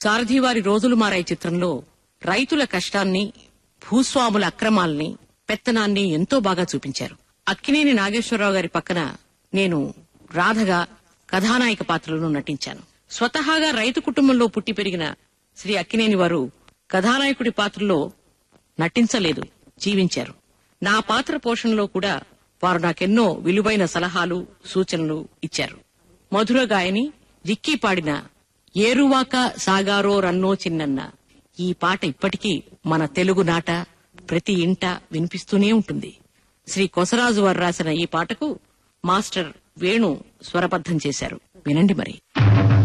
సారథివారి రోజులు మారాయి చిత్రంలో రైతుల కష్టాన్ని భూస్వాముల అక్రమాల్ని పెత్తనాన్ని ఎంతో బాగా చూపించారు అక్కినేని నాగేశ్వరరావు గారి పక్కన నేను రాధగా కథానాయక పాత్రలో నటించాను స్వతహాగా రైతు కుటుంబంలో పుట్టి పెరిగిన శ్రీ అక్కినేని వారు కథానాయకుడి పాత్రలో నటించలేదు జీవించారు నా పాత్ర పోషణలో కూడా వారు నాకెన్నో విలువైన సలహాలు సూచనలు ఇచ్చారు మధుర గాయని రిక్కీ పాడిన ఏరువాక సాగారో రన్నో చిన్నన్న ఈ పాట ఇప్పటికీ మన తెలుగు నాట ప్రతి ఇంట వినిపిస్తూనే ఉంటుంది శ్రీ కొసరాజు వారు రాసిన ఈ పాటకు మాస్టర్ వేణు స్వరబద్ధం చేశారు వినండి మరి